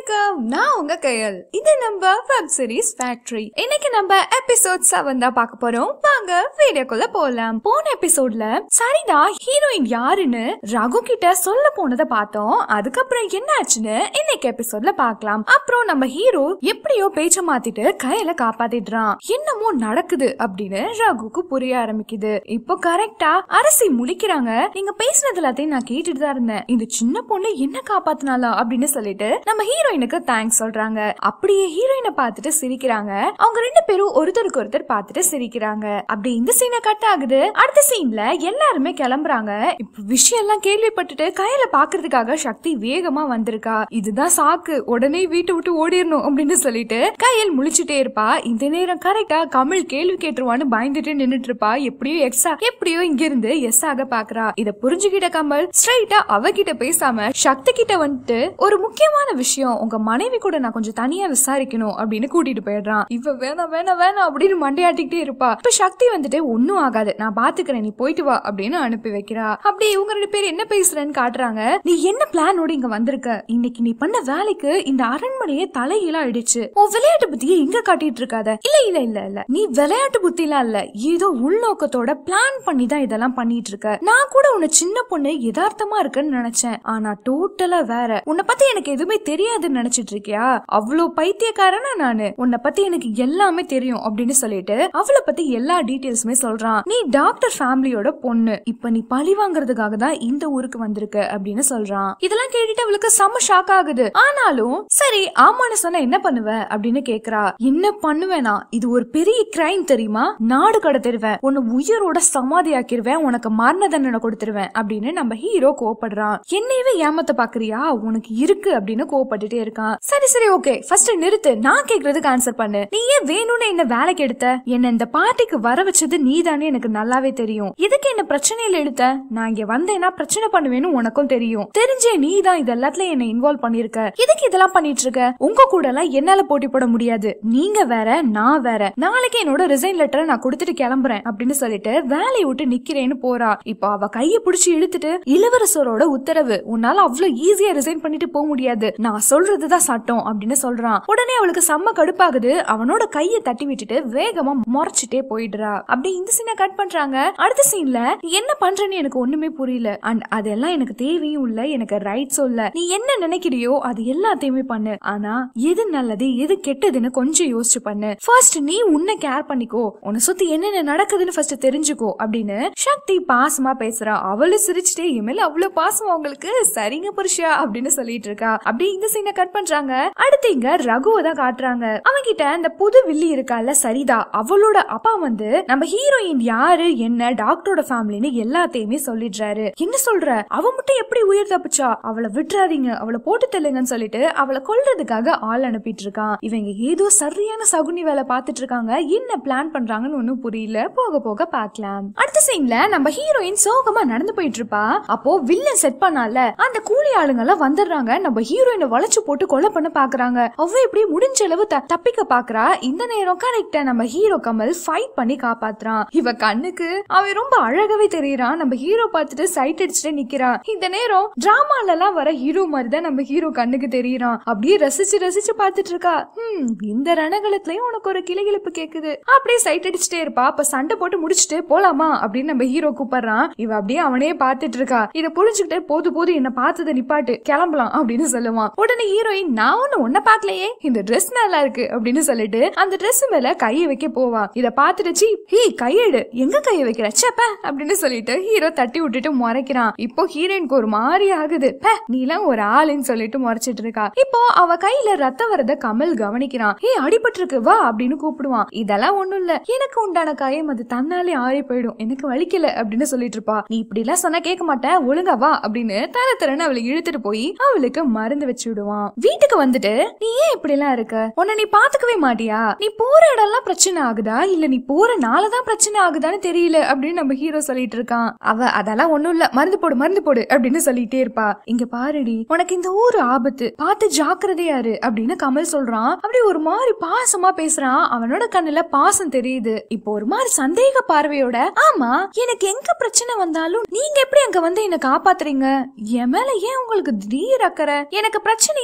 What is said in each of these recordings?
வணக்கம் நான் உங்க கையல் இது நம்ம வெப் சீரிஸ் ஃபேக்டரி இன்னைக்கு நம்ம எபிசோட் செவன் தான் பார்க்க போறோம் வாங்க வீடியோக்குள்ள போலாம் போன எபிசோட்ல சரிதா ஹீரோயின் யாருன்னு ரகு கிட்ட சொல்ல போனதை பார்த்தோம் அதுக்கப்புறம் என்ன ஆச்சுன்னு இன்னைக்கு எபிசோட்ல பார்க்கலாம் அப்புறம் நம்ம ஹீரோ எப்படியோ பேச்ச மாத்திட்டு கையில காப்பாத்திடுறான் என்னமோ நடக்குது அப்படின்னு ரகுக்கு புரிய ஆரம்பிக்குது இப்போ கரெக்டா அரசி முழிக்கிறாங்க நீங்க பேசினது எல்லாத்தையும் நான் கேட்டுட்டு தான் இருந்தேன் இந்த சின்ன பொண்ணு என்ன காப்பாத்தினாலா அப்படின்னு சொல்லிட்டு நம்ம ஹீரோயினுக்கு தேங்க்ஸ் சொல்றாங்க அப்படியே ஹீரோயினை பார்த்துட்டு சிரிக்கிறாங்க அவங்க ரெண்டு பேரும் ஒருத்தருக்கு ஒருத்தர் பார்த்துட்டு சிரிக்கிறாங்க அப்படி இந்த சீனை கட் ஆகுது அடுத்த சீன்ல எல்லாருமே கிளம்புறாங்க இப்ப விஷயம் எல்லாம் கேள்விப்பட்டுட்டு கையில பாக்குறதுக்காக சக்தி வேகமா வந்திருக்கா இதுதான் சாக்கு உடனே வீட்டை விட்டு ஓடிடணும் அப்படின்னு சொல்லிட்டு கையில் முழிச்சுட்டே இருப்பா இந்த நேரம் கரெக்டா கமல் கேள்வி கேட்டுருவான்னு பயந்துட்டு நின்னுட்டு இருப்பா எப்படியோ எக்ஸா எப்படியோ இங்க இருந்து எஸ் ஆக பாக்குறா இத புரிஞ்சுக்கிட்ட கமல் ஸ்ட்ரைட்டா அவகிட்ட பேசாம சக்தி கிட்ட வந்துட்டு ஒரு முக்கியமான விஷயம் உங்க மனைவி கூட நான் கொஞ்சம் தனியா விசாரிக்கணும் அப்படின்னு கூட்டிட்டு போயிடுறான் இவ வேணாம் வேணாம் வேணாம் அப்படின்னு மண்டையாட்டிக்கிட்டே இருப்பா இப்ப சக்தி வந்துட்டு ஒன்னும் ஆகாது நான் பாத்துக்கிறேன் நீ போயிட்டு வா அப்படின்னு அனுப்பி வைக்கிறா அப்படியே இவங்க ரெண்டு பேரும் என்ன பேசுறேன்னு காட்டுறாங்க நீ என்ன பிளானோட இங்க வந்திருக்க இன்னைக்கு நீ பண்ண வேலைக்கு இந்த அரண்மனையே தலைகீழா ஆயிடுச்சு உன் விளையாட்டு புத்தியை இங்க காட்டிட்டு இருக்காத இல்ல இல்ல இல்ல இல்ல நீ விளையாட்டு புத்திலாம் இல்ல ஏதோ உள்நோக்கத்தோட பிளான் பண்ணி தான் இதெல்லாம் பண்ணிட்டு இருக்க நான் கூட உன்னை சின்ன பொண்ணு யதார்த்தமா இருக்குன்னு நினைச்சேன் ஆனா டோட்டலா வேற உன்னை பத்தி எனக்கு எதுவுமே தெரியாதுன்னு நினைச்சிட்டு இருக்கியா அவ்வளவு பைத்தியக்காரனா நானு உன்னை பத்தி எனக்கு எல்லாமே தெரியும் அப்படின்னு சொல்லிட்டு அவளை பத்தி எல்லா டீடைல்ஸுமே சொல்றான் நீ டாக்டர் ஃபேமிலியோட பொண்ணு இப்ப நீ பழி வாங்குறதுக்காக தான் இந்த ஊருக்கு வந்திருக்க அப்படின்னு சொல்றான் இதெல்லாம் கேட்டுட்டு அவளுக்கு செம்ம ஷாக் ஆகுது ஆனாலும் சரி ஆமான்னு சொன்னா என்ன பண்ணுவ அப்படின்னு கேக்குறா என்ன பண்ணுவேனா இது ஒரு பெரிய கிரைம் தெரியுமா நாடு கடத்திடுவேன் உன்னை உயிரோட சமாதி ஆக்கிருவேன் உனக்கு மரண தண்டனை கொடுத்துருவேன் அப்படின்னு நம்ம ஹீரோ கோவப்படுறான் என்னையவே ஏமாத்த பாக்குறியா உனக்கு இருக்கு அப்படின்னு கோவப்பட்டுட்டே இருக்கான் சரி சரி ஓகே ஃபர்ஸ்ட் நிறுத்து நான் கேக்குறதுக்கு ஆன்சர் பண்ணு நீ ஏன் வேணும்னு என்ன வேலைக்கு எடுத்த என்ன இந்த பார்ட்டிக்கு வர வச்சது நீதானே எனக்கு நல்லாவே தெரியும் எதுக்கு என்ன பிரச்சனையில எடுத்த நான் இங்க வந்தேன்னா பிரச்சனை பண்ணுவேன்னு உனக்கும் தெரியும் தெரிஞ்சே நீ தான் இது எல்லாத்துலயும் என்ன இன்வால்வ் பண்ணிருக்க எதுக்கு இதெல்லாம் பண்ணிட்டு இருக்க உங்க கூட எல்லாம் என்னால போட்டி போட முடியாது நீங்க வேற நான் வேற நாளைக்கு என்னோட ரிசைன் லெட்டரை நான் கொடுத்துட்டு கிளம்புறேன் அப்படின்னு சொல்லிட்டு வேலையை விட்டு நிக்கிறேன்னு போறா இப்போ அவ கைய பிடிச்சு இழுத்துட்டு இளவரசரோட உத்தரவு உன்னால அவ்வளவு ஈஸியா ரிசைன் பண்ணிட்டு போக முடியாது நான் சொல்றதுதான் சட்டம் அப்படின்னு சொல்றான் உடனே அவளுக்கு செம்ம கடுப்பாகுது அவனோட கைய தட்டி விட்டுட்டு வேகமா முறைச்சிட்டே போயிடுறா அப்படியே இந்த சீனை கட் பண்றாங்க அடுத்த சீன்ல நீ என்ன பண்றேன்னு எனக்கு ஒண்ணுமே புரியல அண்ட் அதெல்லாம் எனக்கு தேவையும் இல்ல எனக்கு ரைட்ஸும் இல்ல நீ என்ன நினைக்கிறியோ அது எல்லாத்தையுமே பண்ணு ஆனா எது நல்லது எது கெட்டதுன்னு கொஞ்சம் யோசிச்சு பண்ணு ஃபர்ஸ்ட் நீ உன்னை கேர் பண்ணிக்கோ உன்னை சுத்தி என்னென்ன நடக்குதுன்னு ஃபர்ஸ்ட் தெரிஞ்சுக்கோ அப்படின்னு சக்தி பாசமா பேசுறா அவளும் சிரிச்சுட்டே இனிமேல் அவ்வளவு பாசம் அவங்களுக்கு சரிங்க புருஷா அப்படின்னு சொல்லிட்டு இருக்கா அப்படியே இந்த சீனை கட் பண்றாங்க அடுத்து இங்க ரகுவை தான் காட்டுறாங்க அவன்கிட்ட அந்த புது வில்லி இருக்கால சரிதா அவளோட அப்பா வந்து நம்ம ஹீரோயின் யாரு என்ன டாக்டரோட ஃபேமிலின்னு எல்லாத்தையுமே சொல்லிடுறாரு என்ன சொல்ற அவ மட்டும் எப்படி உயிர் தப்பிச்சா அவளை விட்டுறாதீங்க அவளை போட்டு தள்ளுங்கன்னு சொல்லிட்டு அவளை கொல்றதுக்காக ஆள் அனுப்பிட்டு இருக்கான் இவங்க ஏதோ சரியான சகுனி வேலை பார்த்துட்டு இருக்காங்க என்ன பிளான் பண்றாங்கன்னு ஒண்ணும் புரியல போக போக பார்க்கலாம் அடுத்த சீன்ல நம்ம ஹீரோயின் சோகமா நடந்து போயிட்டு இருப்பா அப்போ வில்லன் செட் பண்ணால அந்த கூலி ஆளுங்க எல்லாம் வந்துடுறாங்க நம்ம ஹீரோயினை வளைச்சு போட்டு கொலை பண்ண பாக்குறாங்க அவ இப்படி முடிஞ்ச அளவு த- தப்பிக்க பாக்குறா இந்த நேரம் கரெக்டா நம்ம ஹீரோ கமல் ஃபைட் பண்ணி காப்பாத்துறான் இவ கண்ணுக்கு அவன் ரொம்ப அழகாவே தெரியறான் நம்ம ஹீரோ பார்த்துட்டு சைட் அடிச்சுட்டு நிக்கிறான் இந்த நேரம் டிராமால எல்லாம் வர ஹீரோ மாதிரி தான் நம்ம ஹீரோ கண்ணுக்கு தெரியறான் அப்படியே ரசிச்சு ரசிச்சு பார்த்துட்டு இருக்கா ஹம் இந்த ரணகலத்திலயும் உனக்கு ஒரு கிளிகிழப்பு கேக்குது அப்படியே சைட் அடிச்சுட்டே இருப்பா அப்ப சண்டை போட்டு முடிச்சுட்டு போலாமா அப்படின்னு நம்ம ஹீரோ கூப்பிடுறான் இவ அப்படியே அவனே பார்த்துட்டு இருக்கா இத புரிஞ்சுக்கிட்டு போது போது என்ன பார்த்ததை நிப்பாட்டு கிளம்பலாம் அப்படின்னு சொல்லுவான் உடனே ஹீரோயின் நான் ஒண்ணு உன்ன பாக்கலையே இந்த Dress நல்லா இருக்கு அப்படின்னு சொல்லிட்டு அந்த Dress மேல கையை வைக்க போவா இத பார்த்துட்டு சீ ஹே கையெடு எங்க கையை வைக்கிற சேப்ப அப்படின்னு சொல்லிட்டு ஹீரோ தட்டி விட்டுட்டு முறைக்கிறான் இப்போ ஹீரோயினுக்கு ஒரு மாதிரி ஆகுது "பே, நீலாம் ஒரு ஆளுன்னு சொல்லிட்டு முறைச்சிட்டு இருக்கா இப்போ அவ கையில ரத்தம் வரத கமல் கவனிக்கிறான் ஹே அடிபட்டிருக்கு வா அப்படின்னு கூப்பிடுவான் இதெல்லாம் ஒண்ணும் இல்ல எனக்கு உண்டான காயம் அது தன்னாலே ஆறி போயிடும் எனக்கு வலிக்கல அப்படின்னு சொல்லிட்டு இருப்பா நீ இப்படி எல்லாம் சொன்னா கேட்க மாட்டேன் ஒழுங்கா வா அப்படின்னு தர தரன்னு அவளை இழுத்துட்டு போய் அவளுக்கு மருந்து வச்சு விடுவான் வீட்டுக்கு வந்துட்டு நீ ஏன் இப்படி எல்லாம் இருக்க உன்னை நீ பாத்துக்கவே மாட்டியா நீ போற இடம்லாம் பிரச்சனை ஆகுதா இல்ல நீ போறனாலதான் பிரச்சனை ஆகுதான்னு தெரியல அப்படின்னு நம்ம ஹீரோ சொல்லிட்டு இருக்கான் அவ அதெல்லாம் ஒண்ணும் இல்ல மருந்து போடு மருந்து போடு அப்படின்னு சொல்லிட்டே இருப்பா இங்க பாருடி உனக்கு இந்த ஊரு ஆபத்து பார்த்து ஜாக்கிரதையா இரு அப்படின்னு கமல் சொல்றான் அப்படி ஒரு மாதிரி பாசமா பேசுறான் அவனோட கண்ணுல பாசம் தெரியுது இப்போ ஒரு மாதிரி சந்தேக பார்வையோட ஆமா எனக்கு எங்க பிரச்சனை வந்தாலும் நீங்க எப்படி அங்க வந்து என்ன காப்பாத்துறீங்க என் மேல ஏன் உங்களுக்கு திடீர் அக்கறை எனக்கு பிரச்சனையே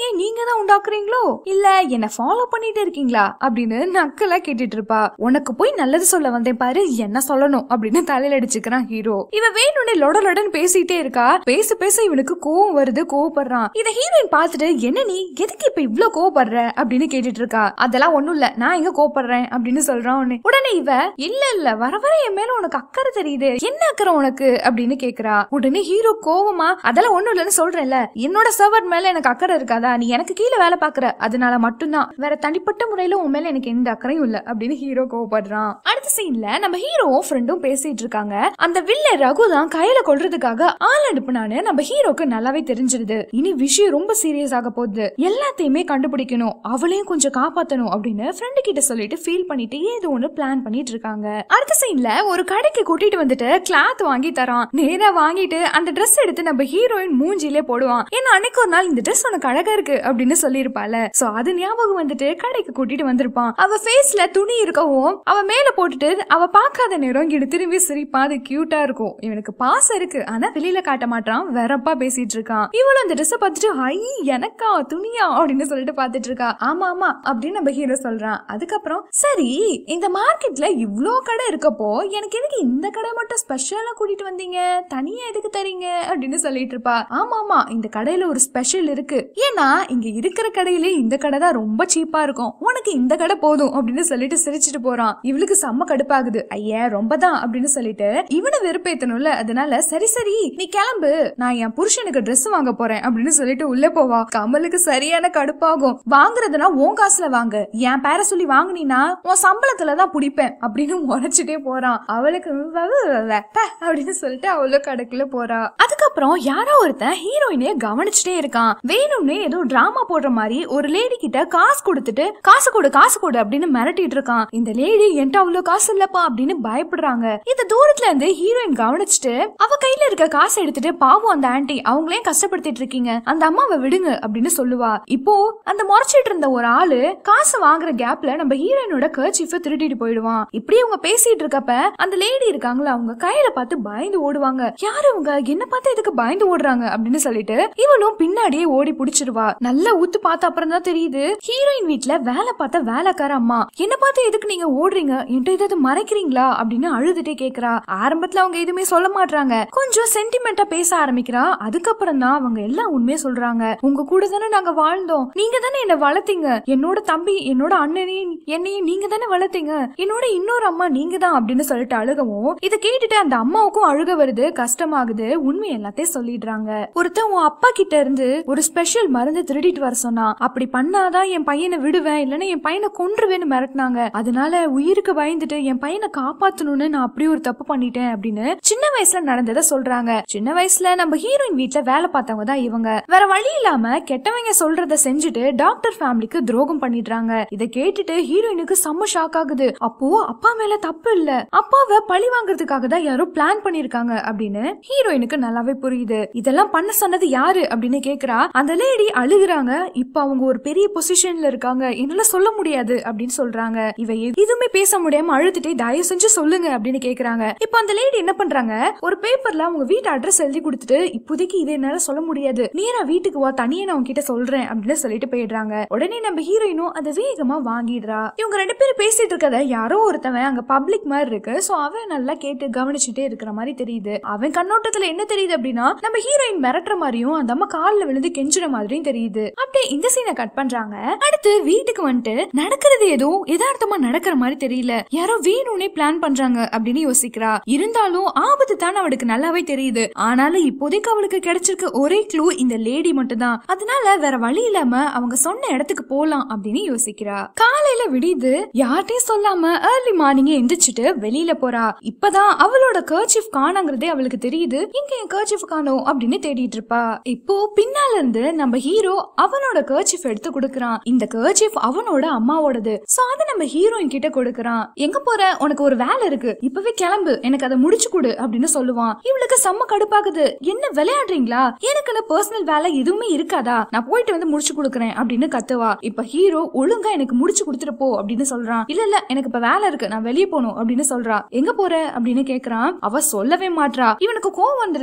பிரச்சனையை நீங்க தான் உண்டாக்குறீங்களோ இல்ல என்ன ஃபாலோ பண்ணிட்டு இருக்கீங்களா அப்படின்னு நக்கலா கேட்டுட்டு இருப்பா உனக்கு போய் நல்லது சொல்ல வந்தேன் பாரு என்ன சொல்லணும் அப்படின்னு தலையில அடிச்சுக்கிறான் ஹீரோ இவ வேணும்னே லொட லொடன்னு பேசிட்டே இருக்கா பேச பேச இவனுக்கு கோவம் வருது கோவப்படுறான் இத ஹீரோயின் பார்த்துட்டு என்ன நீ எதுக்கு இப்ப இவ்ளோ கோவப்படுற அப்படின்னு கேட்டுட்டு இருக்கா அதெல்லாம் ஒண்ணும் இல்ல நான் எங்க கோவப்படுறேன் அப்படின்னு சொல்றான் உடனே உடனே இவ இல்ல இல்ல வர வர என் மேல உனக்கு அக்கறை தெரியுது என்ன அக்கறை உனக்கு அப்படின்னு கேக்குறா உடனே ஹீரோ கோவமா அதெல்லாம் ஒண்ணும் இல்லைன்னு சொல்றேன்ல என்னோட சர்வர் மேல எனக்கு அக்கறை இருக்காதா நீ எனக்கு கீழே வேலை பாக்குற அதனால மட்டும்தான் வேற தனிப்பட்ட முறையில உன் மேல எனக்கு எந்த அக்கறையும் இல்ல அப்படின்னு ஹீரோ கோவப்படுறான் அடுத்த சீன்ல நம்ம ஹீரோவும் ஃப்ரெண்டும் பேசிட்டு இருக்காங்க அந்த வில்ல ரகு தான் கையில கொள்றதுக்காக ஆள் அனுப்புனான்னு நம்ம ஹீரோக்கு நல்லாவே தெரிஞ்சிருது இனி விஷயம் ரொம்ப சீரியஸ் ஆக போகுது எல்லாத்தையுமே கண்டுபிடிக்கணும் அவளையும் கொஞ்சம் காப்பாத்தணும் அப்படின்னு ஃப்ரெண்டு கிட்ட சொல்லிட்டு ஃபீல் பண்ணிட்டு ஏதோ ஒண்ணு பிளான் பண்ணிட்டு இருக்காங்க அடுத்த சீன்ல ஒரு கடைக்கு கூட்டிட்டு வந்துட்டு கிளாத் வாங்கி தரான் நேரா வாங்கிட்டு அந்த Dress எடுத்து நம்ம ஹீரோயின் மூஞ்சிலே போடுவான் ஏன்னா அன்னைக்கு ஒரு நாள் இந்த Dress உனக்கு அழகா இருக்கு அப்படின்னு சொல்லியிருப்பால சோ அது ஞாபகம் வந்துட்டு கடைக்கு கூட்டிட்டு வந்திருப்பான் அவ ஃபேஸ்ல துணி இருக்கவும் அவ மேல போட்டுட்டு அவ பார்க்காத நேரம் இங்கிட்டு திரும்பி சிரிப்பா அது கியூட்டா இருக்கும் இவனுக்கு பாசம் இருக்கு ஆனா வெளியில காட்ட மாட்டான் வெறப்பா பேசிட்டு இருக்கான் இவளும் அந்த ட்ரெஸ் பார்த்துட்டு ஐ எனக்கா துணியா அப்படின்னு சொல்லிட்டு பார்த்துட்டு இருக்கா ஆமா ஆமா அப்படின்னு நம்ம ஹீரோ சொல்றான் அதுக்கப்புறம் சரி இந்த மார்க்கெட்ல இவ்ளோ கடை இருக்கப்போ எனக்கு எதுக்கு இந்த கடை மட்டும் ஸ்பெஷலா கூட்டிட்டு வந்தீங்க தனியா எதுக்கு தரீங்க அப்படின்னு சொல்லிட்டு இருப்பா ஆமா ஆமா இந்த கடையில ஒரு ஸ்பெஷல் இருக்கு ஏன்னா இங்க இருக்கிற கடையிலே இந்த கடை தான் ரொம்ப சீப்பா இருக்கும் உனக்கு இந்த கடை போதும் அப்படின்னு சொல்லிட்டு சிரிச்சிட்டு போறான் இவளுக்கு செம்ம கடுப்பாகுது ஐயா ரொம்ப தான் அப்படின்னு சொல்லிட்டு இவனை வெறுப்பேத்தணும்ல அதனால சரி சரி நீ கிளம்பு நான் என் புருஷனுக்கு Dress வாங்க போறேன் அப்படின்னு சொல்லிட்டு உள்ள போவா கமலுக்கு சரியான கடுப்பாகும் வாங்குறதுனா உன் காசுல வாங்க என் பேர சொல்லி வாங்குனீனா உன் சம்பளத்துல தான் பிடிப்பேன் அப்படின்னு முறைச்சிட்டே போறான் அவளுக்கு வ- வ- வ- வ- ப அப்படின்னு சொல்லிட்டு அவளும் கடைக்குள்ள போறா அதுக்கப்புறம் யாரோ ஒருத்தன் ஹீரோயினே கவனிச்சுட்டே இருக்கான் வேணும்னே ஏதோ டிராமா போடுற மாதிரி ஒரு லேடி கிட்ட காசு கொடுத்துட்டு காசு கொடு காசு கொடு அப்படின்னு மிரட்டிட்டு இருக்கான் இந்த லேடி என்கிட்ட அவ்வளவு காசு இல்லப்பா அப்படின்னு பயப்படுறாங்க இந்த தூரத்துல இருந்து ஹீரோயின் கவனிச்சுட்டு அவ கையில இருக்க காசை எடுத்துட்டு பாவம் அந்த ஆன்ட்டி அவங்களையும் கஷ்டப்படுத்திட்டு இருக்கீங்க அந்த அம்மாவை விடுங்க அப்படின்னு சொல்லுவா இப்போ அந்த முறைச்சிட்டு இருந்த ஒரு ஆளு காசு வாங்குற கேப்ல நம்ம ஹீரோயினோட கர்ச்சீஃப திருடிட்டு போயிடுவான் இப்படி அவங்க பேசிட்டு இருக்கப்ப அந்த லேடி இருக்காங்களா அவங்க கையில பார்த்து பயந்து ஓடுவாங்க யாரு அவங்க என்ன பார்த்து எதுக்கு பயந்து ஓடுறாங்க அப்படின்னு சொல்லிட்டு இவளும் பின்னாடியே ஓடி புடிச்சிருவா நல்லா ஊத்து பார்த்த அப்புறம் தான் தெரியுது ஹீரோயின் வீட்ல வேலை பார்த்த வேலைக்கார அம்மா என்ன பார்த்து எதுக்கு நீங்க ஓடுறீங்க என்கிட்ட ஏதாவது மறைக்கிறீங்களா அப்படின்னு அழுதுட்டே கேக்குறா ஆரம்பத்துல அவங்க எதுவுமே சொல்ல மாட்டாங்க கொஞ்சம் சென்டிமெண்டா பேச ஆரம்பிக்கிறா அதுக்கப்புறம் தான் அவங்க எல்லாம் உண்மையை சொல்றாங்க உங்க கூட தானே நாங்க வாழ்ந்தோம் நீங்க தானே என்ன வளர்த்தீங்க என்னோட தம்பி என்னோட அண்ணனையும் என்னையும் நீங்க தானே வளர்த்தீங்க என்னோட இன்னொரு அம்மா நீங்க தான் அப்படின்னு சொல்லிட்டு அழுகவும் இதை கேட்டுட்டு அந்த அம்மாவுக்கும் அழுக வருது கஷ்டமாகுது உண்மை எல்லாத்தையும் சொல்லிடுறாங்க ஒருத்தன் உன் அப்பா கிட்ட இருந்து ஒரு ஸ்பெஷல் மருந்து திருடிட்டு வர சொன்னா அப்படி பண்ணாதான் என் பையனை விடுவேன் இல்லைன்னா என் பையனை கொன்றுவேன்னு மிரட்டினாங்க அதனால உயிருக்கு பயந்துட்டு என் பையனை காப்பாத்தணும்னு நான் அப்படி ஒரு தப்பு பண்ணிட்டேன் அப்படின்னு சின்ன வயசுல நடந்ததை சொல்றாங்க சின்ன வயசுல நம்ம ஹீரோயின் வீட்ல வேலை பார்த்தவங்க தான் இவங்க வேற வழி இல்லாம கெட்டவங்க சொல்றத செஞ்சுட்டு டாக்டர் ஃபேமிலிக்கு துரோகம் பண்ணிடுறாங்க இத கேட்டுட்டு ஹீரோயினுக்கு செம்ம ஷாக் ஆகுது அப்போ அப்பா மேல தப்பு இல்ல அப்பாவை பழி வாங்குறதுக்காக தான் யாரோ பிளான் பண்ணிருக்காங்க அப்படின்னு ஹீரோயினுக்கு நல்லாவே புரியுது இதெல்லாம் பண்ண சொன்னது யாரு அப்படின்னு கேக்குறா அந்த லேடி அழுகுறாங்க இப்ப அவங்க ஒரு பெரிய பொசிஷன்ல இருக்காங்க என்னால சொல்ல முடியாது அப்படின்னு சொல்றாங்க இவ எ- எதுவுமே பேச முடியாம அழுதுட்டே தயவு செஞ்சு சொல்லுங்க அப்படின்னு கேக்குறாங்க இப்ப அந்த லேடி என்ன பண்றாங்க ஒரு பேப்பர்ல அவங்க வீட்டு அட்ரஸ் எழுதி கொடுத்துட்டு இப்போதைக்கு இது என்னால சொல்ல முடியாது நேரா வீட்டுக்கு வா தனியே நான் உன்கிட்ட சொல்றேன் அப்படின்னு சொல்லிட்டு போயிடுறாங்க உடனே நம்ம ஹீரோயினும் அதை வேகமா வாங்கிடுறா இவங்க ரெண்டு பேரும் பேசிட்டு இருக்கத யாரோ ஒருத்தவன் அங்க பப்ளிக் மாதிரி இருக்கு சோ அவன் நல்லா கேட்டு கவனிச்சுட்டே இருக்கிற மாதிரி தெரியுது அவன் கண்ணோட்டத்துல என்ன தெரியுது அப்படின்னா நம்ம ஹீரோயின் மிரட்டுற மாதிரியும் அந்த அம்மா கால்ல விழுந்து கெஞ்சுற மாதிரியும் தெரியுது அப்படியே இந்த சீனை கட் பண்றாங்க அடுத்து வீட்டுக்கு வந்துட்டு நடக்கிறது ஏதோ யதார்த்தமா நடக்கிற மாதிரி தெரியல யாரோ வேணும்னே பிளான் பண்றாங்க அப்படின்னு யோசிக்கிறா இருந்தாலும் ஆபத்து தான் அவளுக்கு நல்லாவே தெரியுது ஆனாலும் இப்போதைக்கு அவளுக்கு கிடைச்சிருக்க ஒரே க்ளூ இந்த லேடி மட்டும் தான் அதனால வேற வழி இல்லாம அவங்க சொன்ன இடத்துக்கு போலாம் அப்படின்னு யோசிக்கிறா காலையில விடியுது யார்கிட்டயும் சொல்லாம ஏர்லி மார்னிங் எந்திரிச்சிட்டு வெளியில போறா இப்பதான் அவளோட கர்ச்சிஃப் காணாங்கிறதே அவளுக்கு தெரியுது இங்க என் கர்ச்சிஃப் காணோம் அப்படின்னு தேடிட்டு இருப்பா இப்போ பின்னால இருந்து நம்ம ஹீரோ அவனோட கர்ச்சிஃப் எடுத்து கொடுக்கறான் இந்த கர்ச்சிஃப் அவனோட அம்மாவோடது சோ அதை நம்ம ஹீரோயின் கிட்ட கொடுக்கறான் எங்க போற உனக்கு ஒரு வேலை இருக்கு இப்பவே கிளம்பு எனக்கு அதை முடிச்சு கொடு அப்படின்னு சொல்லுவான் இவளுக்கு செம்ம கடுப்பாகுது என்ன விளையாடுறீங்களா எனக்குன்னு பர்சனல் வேலை எதுவுமே இருக்காதா நான் போயிட்டு வந்து முடிச்சு கொடுக்கறேன் அப்படின்னு கத்துவா இப்ப ஹீரோ ஒழுங்கா எனக்கு முடிச்சு கொடுத்துட்டு போ அப்படின்னு சொல்றான் இல்ல இல்ல எனக்கு இப்ப வேலை இருக்கு நான் வெளியே போகணும் அப்படின்னு சொல்றா எங்க போற அப்படின்னு கேக்குறான் அவ சொல்லவே மாட்றா இவனுக்கு கோவம் வந்துருது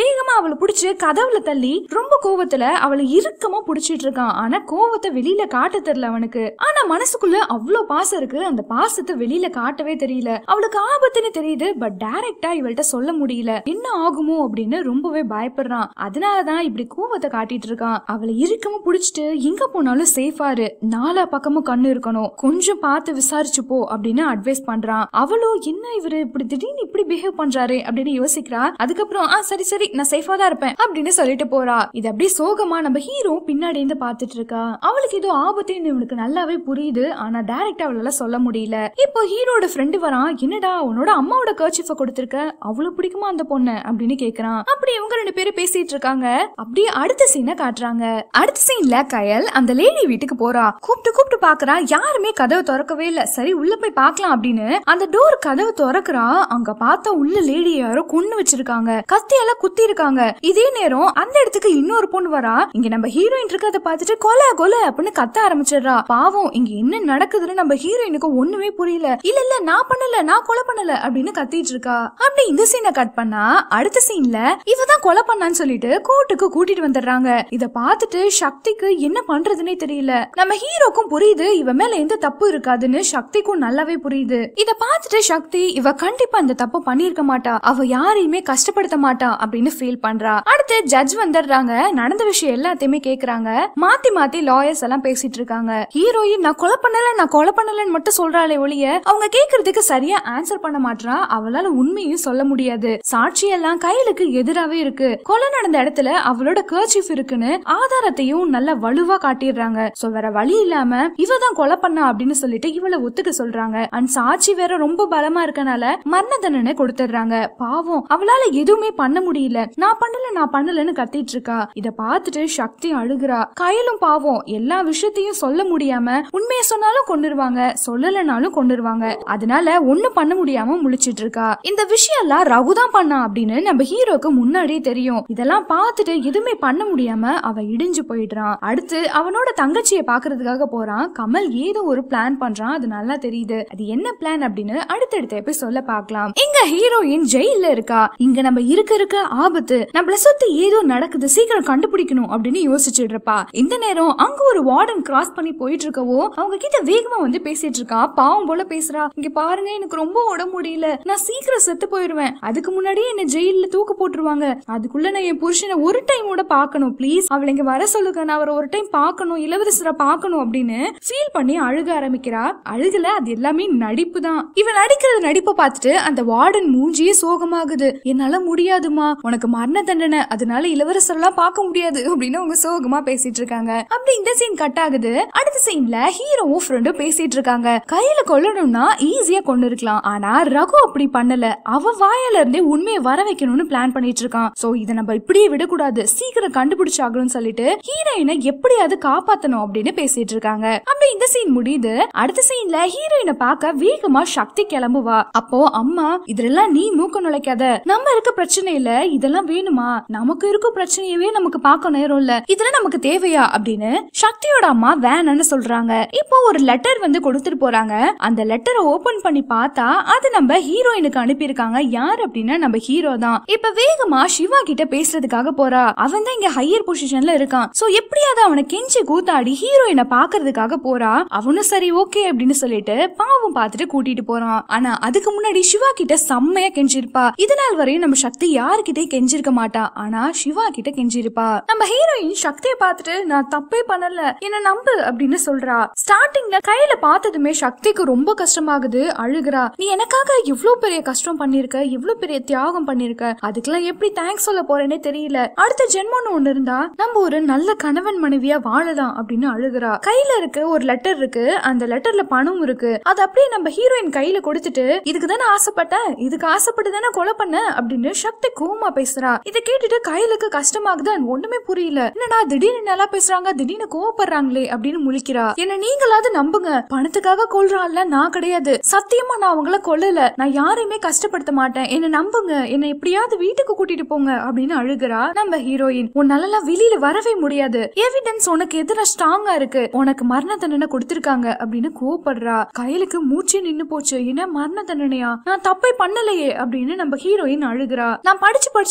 வேகமா அவளை புடிச்சு கதவுல தள்ளி ரொம்ப கோவத்துல அவளை இறுக்கமா புடிச்சிட்டு இருக்கான் ஆனா கோவத்தை வெளியில காட்ட தெரியல அவனுக்கு ஆனா மனசுக்குள்ள அவ்வளவு பாசம் இருக்கு அந்த பாசத்தை வெளியில காட்டவே தெரியல அவளுக்கு ஆபத்துன்னு தெரியுது பட் டைரக்டா இவள்கிட்ட சொல்ல முடியல என்ன ஆகுமோ அப்படின்னு ரொம்பவே பயப்படுறான் அதனாலதான் இப்படி கோவத்தை காட்டிட்டு இருக்கான் அவளை இறுக்கமா புடிச்சிட்டு எங்க போனாலும் சேஃபாரு நாலா பக்கமும் கண்ணு இருக்கணும் கொஞ்சம் பார்த்து விசாரிச்சு போ அப்படின்னு அட்வைஸ் பண்றான் அவளும் என்ன இவரு இப்படி திடீர்னு இப்படி பிஹேவ் பண்றாரு அப்படின்னு யோசிக்கிறா அதுக்கப்புறம் ஆ சரி சரி நான் சேஃபா தான் இருப்பேன் அப்படின்னு சொல்லிட்டு போறா இது அப்படியே சோகமா நம்ம ஹீரோ பின்னாடி இருந்து பாத்துட்டு இருக்கா அவளுக்கு ஏதோ ஆபத்துன்னு இவனுக்கு நல்லாவே புரியுது ஆனா டைரக்டா அவளால சொல்ல முடியல இப்போ ஹீரோட ஃப்ரெண்டு வரான் என்னடா உன்னோட அம்மாவோட கர்ச்சிஃப கொடுத்திருக்க அவ்வளவு பிடிக்குமா அந்த பொண்ணு அப்படின்னு கேக்குறான் அப்படி இவங்க ரெண்டு பேரும் பேசிட்டு இருக்காங்க அப்படியே அடுத்த சீனை காட்டுறாங்க அடுத்த சீன்ல கயல் அந்த லேடி வீட்டுக்கு போறா கூப்பிட்டு கூப்பிட்டு பாக்குறா யாருமே கதவை திறக்கவே இல்ல சரி உள்ள போய் பார்க்கலாம் அப்படின்னு அந்த டோர் கதவை திறக்கிறா அங்க பார்த்தா உள்ள லேடி யாரோ கொன்னு வச்சிருக்காங்க கத்தியெல்லாம் குத்தி இருக்காங்க இதே நேரம் அந்த இடத்துக்கு இன்னொரு பொண்ணு வரா இங்க நம்ம ஹீரோயின் இருக்கிறத பார்த்துட்டு கொலை கொலை அப்படின்னு கத்த ஆரம்பிச்சிடுறா பாவம் இங்க என்ன நடக்குதுன்னு நம்ம ஹீரோயினுக்கு ஒண்ணுமே புரியல இல்ல இல்ல நான் பண்ணல நான் கொலை பண்ணல அப்படின்னு கத்திட்டு இருக்கா அப்படி இந்த சீனை கட் பண்ணா அடுத்த சீன்ல இவ தான் கொலை பண்ணான்னு சொல்லிட்டு கோர்ட்டுக்கு கூட்டிட்டு வந்துடுறாங்க இத பார்த்துட்டு சக்திக்கு என்ன பண்றதுனே தெரியல நம்ம ஹீரோக்கும் புரியுது இவ மேல எந்த தப்பு இருக்காதுன்னு சக்திக்கும் நல்லாவே புரியுது இத பார்த்துட்டு சக்தி இவ கண்டிப்பா இந்த தப்பு பண்ணிருக்க மாட்டா அவ யாரையுமே கஷ்டப்படுத்த மாட்டா அப்படின்னு ஃபீல் பண்றா அடுத்து ஜட்ஜ் வந்துடுறாங்க நடந்த விஷயம் எல்லாத்தையுமே கேக்குறாங்க மாத்தி மாத்தி லாயர்ஸ் எல்லாம் பேசிட்டு இருக்காங்க ஹீரோயின் நான் கொலை பண்ணல நான் கொலை பண்ணலன்னு மட்டும் சொல்றாளே ஒழிய அவங்க கேக்குறதுக்கு சரியா ஆன்சர் பண்ண மாட்றா அவளால உண்மையும் சொல்ல முடியாது சாட்சி எல்லாம் கையிலுக்கு எதிராவே இருக்கு கொலை நடந்த இடத்துல அவளோட கர்ச்சிஃப் இருக்குன்னு ஆதாரத்தையும் நல்லா வலுவா காட்டிடுறாங்க சோ வேற வழி இல்லாம இவ தான் கொலை பண்ணா அப்படின்னு சொல்லிட்டு இவளை ஒத்துக்க சொல்றாங்க அண்ட் சாட்சி வேற ரொம்ப பலமா இருக்கனால மரண தண்டனை கொடுத்துடுறாங்க பாவம் அவளால எதுவுமே பண்ண முடியல நான் பண்ணல நான் பண்ணலன்னு கத்திட்டு இருக்கா இத பார்த்துட்டு சக்தி அழுகுறா கையிலும் பாவம் எல்லா விஷயத்தையும் சொல்ல முடியாம உண்மையை சொன்னாலும் கொண்டுருவாங்க சொல்லலைனாலும் கொண்டுருவாங்க அதனால ஒண்ணும் பண்ண முடியாம முழிச்சிட்டு இருக்கா இந்த விஷயம் எல்லாம் ரகு தான் பண்ணா அப்படின்னு நம்ம ஹீரோக்கு முன்னாடியே தெரியும் இதெல்லாம் பார்த்துட்டு எதுவுமே பண்ண முடியாம அவ இடிஞ்சு போயிடுறான் அடுத்து அவனோட தங்கச்சியை பாக்குறதுக்காக போறான் கமல் ஏதோ ஒரு பிளான் பண்றான் அது நல்லா தெரியுது அது என்ன பிளான் அப்படின்னு அடுத்தடுத்த எபிசோட்ல பார்க்கலாம் இங்க ஹீரோயின் ஜெயில இருக்கா இங்க நம்ம இருக்க இருக்க ஆபத்து நம்மள சுத்தி ஏதோ நடக்குது சீக்கிரம் கண்டுபிடிக்கணும் அப்படின்னு யோசிச்சுட்டு இருப்பா இந்த நேரம் அங்க ஒரு வார்டன் கிராஸ் பண்ணி போயிட்டு இருக்கவோ அவங்க கிட்ட வேகமா வந்து பேசிட்டு இருக்கா பாவம் போல பேசுறா இங்க பாருங்க எனக்கு ரொம்ப உடம்பு முடியல நான் சீக்கிரம் செத்து போயிருவேன் அதுக்கு முன்னாடியே என்ன ஜெயில தூக்கு போட்டுருவாங்க அதுக்குள்ள நான் என் புருஷனை ஒரு டைம் கூட பார்க்கணும் ப்ளீஸ் அவளை இங்க வர சொல்லுங்க நான் அவரை ஒரு டைம் பார்க்கணும் இளவரசரை பார்க்கணும் அப்படின்னு ஃபீல் பண்ணி அழுக ஆரம்பிக்கிறா அழுகல அது எல்லாமே நடிப்பு தான் இவன் நடிக்கிறது நடிப்பை பார்த்துட்டு அந்த வார்டன் மூஞ்சியே சோகமாகுது என்னால முடியாதுமா உனக்கு மரண தண்டனை அதனால இளவரசர்லாம் பார்க்க முடியாது அப்படின்னு அவங்க சோகமா பேசிட்டு இருக்காங்க அப்படி இந்த சீன் கட் ஆகுது அடுத்த சீன்ல ஹீரோவும் ஃப்ரெண்டும் பேசிட்டு இருக்காங்க கையில கொல்லணும்னா ஈஸியா கொண்டு இருக்கலாம் ஆனா ரகு அப்படி பண்ணல அவ வாயால இருந்தே உண்மையை வர வைக்கணும்னு பிளான் பண்ணிட்டு இருக்கான் சோ இதை நம்ம இப்படியே விடக்கூடாது சீக்கிரம் கண்டுபிடிச்சாகணும்னு சொல்லிட்டு ஹீரோயினை எப்படியாவது காப்பாத்தணும் அப்படின்னு பேசிட்டு இருக்காங்க அப்படி இந்த சீன் முடியுது அடுத்த சீன்ல ஹீரோயினை பார்க்க வேகமா சக்தி கிளம்புவா அப்போ அம்மா இதெல்லாம் நீ மூக்க நுழைக்காத நம்ம இருக்க பிரச்சனை இல்ல இதெல்லாம் வேணுமா நமக்கு இருக்க பிரச்சனையவே நமக்கு பார்க்க நேரம் இல்ல இதெல்லாம் நமக்கு தேவையா அப்படின்னு சக்தியோட அம்மா வேணாம்னு சொல்றாங்க இப்போ ஒரு லெட்டர் வந்து கொடுத்துட்டு போறாங்க அந்த லெட்டரை ஓபன் பண்ணி பார்த்தா அது நம்ம ஹீரோயினுக்கு அனுப்பியிருக்காங்க யார் அப்படின்னா நம்ம ஹீரோ தான் இப்ப வேகமா சிவா கிட்ட பேசுறதுக்காக போறா அவன் தான் இங்க ஹையர் பொசிஷன்ல இருக்கான் சோ எப்படியாவது அவனை கெஞ்சி கூத்தாடி ஹீரோயினை பாக்குறதுக்காக போறா அவனும் சரி ஓகே அப்படின்னு சொல்லிட்டு பாவம் பார்த்துட்டு கூட்டிட்டு போறான் ஆனா அதுக்கு முன்னாடி சிவா கிட்ட செம்மையா கெஞ்சிருப்பா இது நாள் வரையும் நம்ம சக்தி யாருக்கிட்டயும் கெஞ்சிருக்க மாட்டா ஆனா சிவா கிட்ட கெஞ்சிருப்பா நம்ம ஹீரோயின் சக்தியை பார்த்துட்டு நான் தப்பே பண்ணல என்ன நம்பு அப்படின்னு சொல்றா ஸ்டார்டிங்ல கையில பார்த்ததுமே சக்திக்கு ரொம்ப கஷ்டமாகுது அழுகுறா நீ எனக்காக இவ்ளோ பெரிய கஷ்டம் பண்ணிருக்க இவ்ளோ பெரிய தியாகம் பண்ணிருக்க அதுக்கெல்லாம் எப்படி தேங்க்ஸ் சொல்ல போறேனே தெரியல அடுத்த ஜென்மம்னு ஒண்ணு இருந்தா நம்ம ஒரு நல்ல கணவன் மனைவியா வாழலாம் அப்படின்னு அழுகுறா கையில இருக்கு ஒரு லெட்டர் இருக்கு அந்த லெட்டர்ல பணம் இருக்கு அது அப்படியே நம்ம ஹீரோயின் கையில கொடுத்துட்டு இதுக்கு தானே ஆசைப்பட்டேன் இதுக்கு ஆசைப்பட்டு தானே கொலை பண்ண அப்படின்னு சக்தி கோமா பேசுறா இதை கேட்டுட்டு கையிலுக்கு கஷ்டமாகுது and ஒண்ணுமே புரியல என்னடா திடீர்னு நல்லா பேசுறாங்க திடீர்னு கோவப்படுறாங்களே அப்படின்னு முழிக்கிறா என்ன நீங்களாவது நம்புங்க பணத்துக்காக கொல்றான்ல நான் கிடையாது சத்தியமா நான் அவங்கள கொல்லல நான் யாரையுமே கஷ்டப்படுத்த மாட்டேன் என்ன நம்புங்க என்ன எப்படியாவது வீட்டுக்கு கூட்டிட்டு போங்க அப்படின்னு அழுகுறா நம்ம ஹீரோயின் உன்னாலலாம் வெளியில வரவே முடியாது எவிடன்ஸ் உனக்கு எதிராக ஸ்ட்ராங்கா இருக்கு உனக்கு மரண தண்டனை கொடுத்திருக்காங்க அப்படின்னு கோவப்படுறா கையிலுக்கு மூச்சே நின்னு போச்சு என்ன மரண தண்டனையா நான் தப்பே பண்ணலையே அப்படின்னு நம்ம ஹீரோயின் அழுகுறா நான் படிச்சு படிச்சு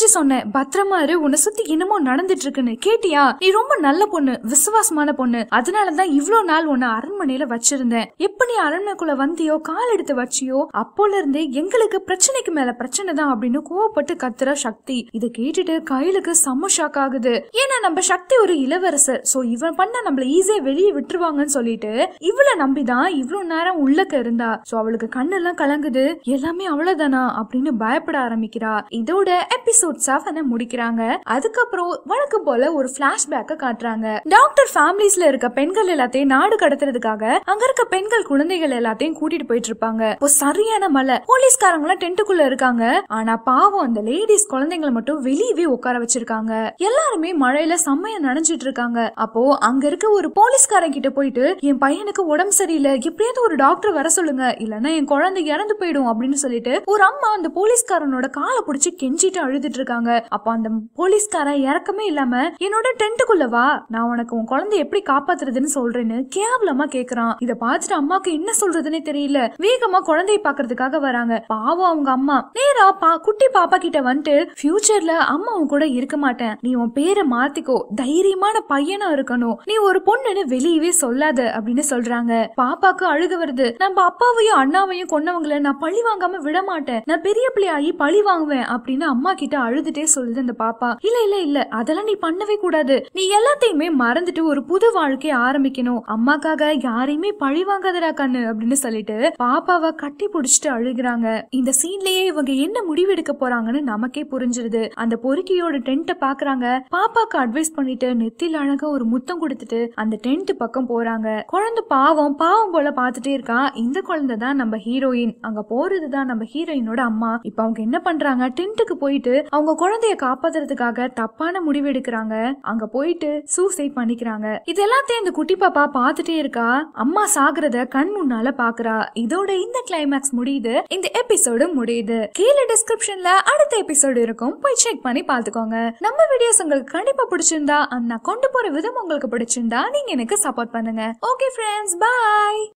சொன்னேன் பத்திரமா இரு உன்னை சுத்தி என்னமோ நடந்துட்டு இருக்குன்னு கேட்டியா நீ ரொம்ப நல்ல பொண்ணு விசுவாசமான பொண்ணு அதனாலதான் இவ்ளோ நாள் உன்னை அரண்மனையில வச்சிருந்தேன் எப்ப நீ அரண்மனைக்குள்ள வந்தியோ கால் எடுத்து வச்சியோ அப்போல இருந்தே எங்களுக்கு பிரச்சனைக்கு மேல பிரச்சனை தான் அப்படின்னு கோவப்பட்டு கத்துற சக்தி இதை கேட்டுட்டு கையிலுக்கு செம்ம ஷாக் ஆகுது ஏன்னா நம்ம சக்தி ஒரு இளவரசர் சோ இவன் பண்ண நம்மள ஈஸியா வெளியே விட்டுருவாங்கன்னு சொல்லிட்டு இவள நம்பிதான் இவ்ளோ நேரம் உள்ளக்க இருந்தா சோ அவளுக்கு கண்ணெல்லாம் கலங்குது எல்லாமே அவ்வளவுதானா அப்படின்னு பயப்பட ஆரம்பிக்கிறா இதோட எபிசோட் செவனை முடிக்கிறாங்க அதுக்கப்புறம் வழக்கம் போல ஒரு பிளாஷ்பேக்க காட்டுறாங்க டாக்டர் ஃபேமிலிஸ்ல இருக்க பெண்கள் எல்லாத்தையும் நாடு கடத்துறதுக்காக அங்க இருக்க பெண்கள் குழந்தைகள் எல்லாத்தையும் கூட்டிட்டு போயிட்டு இருப்பாங்க இப்போ சரியான மழை போலீஸ்காரங்க எல்லாம் டென்ட்டுக்குள்ள இருக்காங்க ஆனா பாவம் அந்த லேடிஸ் குழந்தைங்களை மட்டும் வெளியவே உட்கார வச்சிருக்காங்க எல்லாருமே மழையில செம்மையா நனைஞ்சிட்டு இருக்காங்க அப்போ அங்க இருக்க ஒரு போலீஸ்காரன் கிட்ட போயிட்டு என் பையனுக்கு உடம்பு சரியில்லை எப்படியாவது ஒரு டாக்டர் வர சொல்லுங்க இல்லன்னா என் குழந்தை இறந்து போயிடும் அப்படின்னு சொல்லிட்டு ஒரு அம்மா அந்த போலீஸ்காரனோட காலை பிடிச்சு கெஞ்சிட்டு அழுதுட்டு இருக்காங்க அப்ப அந்த போலீஸ்காரன் இறக்கமே இல்லாம என்னோட டென்ட்டுக்குள்ள வா நான் உனக்கு உன் குழந்தை எப்படி காப்பாத்துறதுன்னு சொல்றேன்னு கேவலமா கேக்குறான் இத பார்த்துட்டு அம்மாக்கு என்ன சொல்றதுன்னே தெரியல வேகமா குழந்தைய பாக்குறதுக்காக வராங்க பாவம் அவங்க அம்மா நேரா பா குட்டி பாப்பா கிட்ட வந்துட்டு ஃபியூச்சர்ல அம்மா உன் கூட இருக்க மாட்டேன் நீ உன் பேரை மாத்திக்கோ தைரியமான பையனா இருக்கணும் நீ ஒரு பொண்ணுன்னு வெளியவே சொல்லாத அப்படின்னு சொல்றாங்க பாப்பாக்கு அழுக வருது நம்ம அப்பாவையும் அண்ணாவையும் கொன்னவங்கள நான் பழி வாங்காம விட மாட்டேன் நான் பெரிய பிள்ளையாகி பழி வாங்குவேன் அப்படின்னு அம்மா கிட்ட அழுதுட்டே சொல்லுது அந்த பாப்பா இல்ல இல்ல இல்ல அதெல்லாம் நீ பண்ணவே கூடாது நீ எல்லாத்தையுமே மறந்துட்டு ஒரு புது வாழ்க்கைய ஆரம்பிக்கணும் அம்மாக்காக யாரையுமே பழி வாங்காதடா கண்ணு அப்படின்னு சொல்லிட்டு பாப்பாவை கட்டி புடிச்சிட்டு அழுகுறாங்க இந்த சீன்லயே இவங்க என்ன முடிவெடுக்க போறாங்கன்னு நமக்கே புரிஞ்சிருது அந்த பொறுக்கியோட டென்ட்டை பாக்குறாங்க பாப்பாக்கு அட்வைஸ் பண்ணிட்டு நெத்தில அழகா ஒரு முத்தம் கொடுத்துட்டு அந்த டென்ட் பக்கம் போறாங்க குழந்தை பாவம் பாவம் போல பாத்துட்டே இருக்கா இந்த குழந்தை தான் நம்ம ஹீரோயின் அங்க போறதுதான் நம்ம ஹீரோயினோட அம்மா இப்ப அவங்க என்ன பண்றாங்க டென்ட்டுக்கு போயிட்டு அவங்க குழந்தைய காப்பாத்துறதுக்காக தப்பான முடிவு எடுக்கிறாங்க அங்க போயிட்டு சூசைட் பண்ணிக்கிறாங்க இது எல்லாத்தையும் இந்த குட்டி பாப்பா பாத்துட்டே இருக்கா அம்மா சாகுறத கண் முன்னால பாக்குறா இதோட இந்த கிளைமேக்ஸ் முடியுது இந்த எபிசோடு முடியுது கீழே டிஸ்கிரிப்ஷன்ல அடுத்த எபிசோடு இருக்கும் போய் செக் பண்ணி பாத்துக்கோங்க நம்ம வீடியோஸ் உங்களுக்கு கண்டிப்பா பிடிச்சிருந்தா and நான் கொண்டு போற விதம் உங்களுக்கு பிடிச்சிருந்தா நீங்க எனக்கு சப்போர்ட் பண்ணுங்க ஓகே ஃப்ரெண்ட்ஸ் பாய்